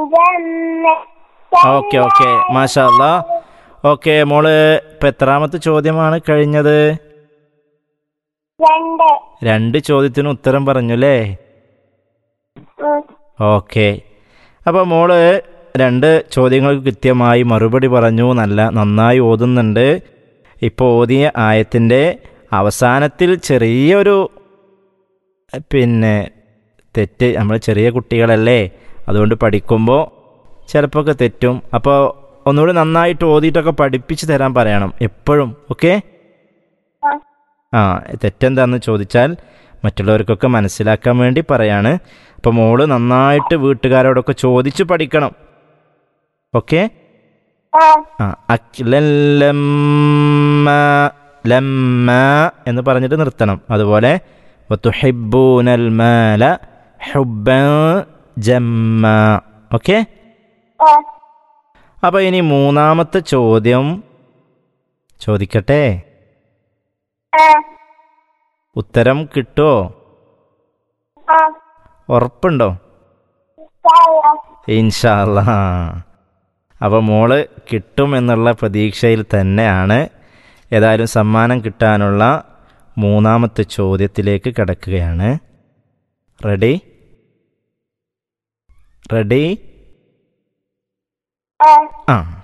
جنة okay okay മാഷാ അല്ലാ okay മോള് ഇപ്പം എത്രാമത്തെ ചോദ്യമാണ് കഴിഞ്ഞത് രണ്ട് രണ്ട് ചോദ്യത്തിന് ഉത്തരം പറഞ്ഞു അല്ലേ ഉം. ഓക്കെ അപ്പോൾ മോള് രണ്ട് ചോദ്യങ്ങൾക്ക് കൃത്യമായി മറുപടി പറഞ്ഞു നല്ല നന്നായി ഓതുന്നുണ്ട് ഇപ്പോൾ ഓതിയ ആയത്തിൻ്റെ അവസാനത്തിൽ ചെറിയൊരു പിന്നെ തെറ്റ് നമ്മൾ ചെറിയ കുട്ടികളല്ലേ അതുകൊണ്ട് പഠിക്കുമ്പോൾ ചിലപ്പോൾ ഒക്കെ തെറ്റും അപ്പോൾ ഒന്നുകൂടി നന്നായിട്ട് ഓതിയിട്ടൊക്കെ പഠിപ്പിച്ച് തരാൻ പറയണം എപ്പോഴും ഓക്കെ ആ. ആ തെറ്റെന്താന്ന് ചോദിച്ചാൽ മറ്റുള്ളവർക്കൊക്കെ മനസ്സിലാക്കാൻ വേണ്ടി പറയാണ് അപ്പോൾ മോള് നന്നായിട്ട് വീട്ടുകാരോടൊക്കെ ചോദിച്ച് പഠിക്കണം ഓക്കെ ആ ആ അക്ലല്ലമ്മ ലമ്മ എന്ന് പറഞ്ഞിട്ട് നിർത്തണം അതുപോലെ വത്തുഹിബ്ബൂനൽ മാല ഹുബ്ബൻ ജമ്മ ഓക്കെ ആ അപ്പോൾ ഇനി മൂന്നാമത്തെ ചോദ്യം ചോദിക്കട്ടെ ആ ഉത്തരം കിട്ടുമോ ആ ഉറപ്പുണ്ടോ ഇൻഷാല്ലാ. ഇൻഷാല്ല അപ്പോൾ മോള് കിട്ടുമെന്നുള്ള പ്രതീക്ഷയിൽ തന്നെയാണ് ഏതായാലും സമ്മാനം കിട്ടാനുള്ള മൂന്നാമത്തെ ചോദ്യത്തിലേക്ക് കിടക്കുകയാണ് റെഡി റെഡി ആ ആ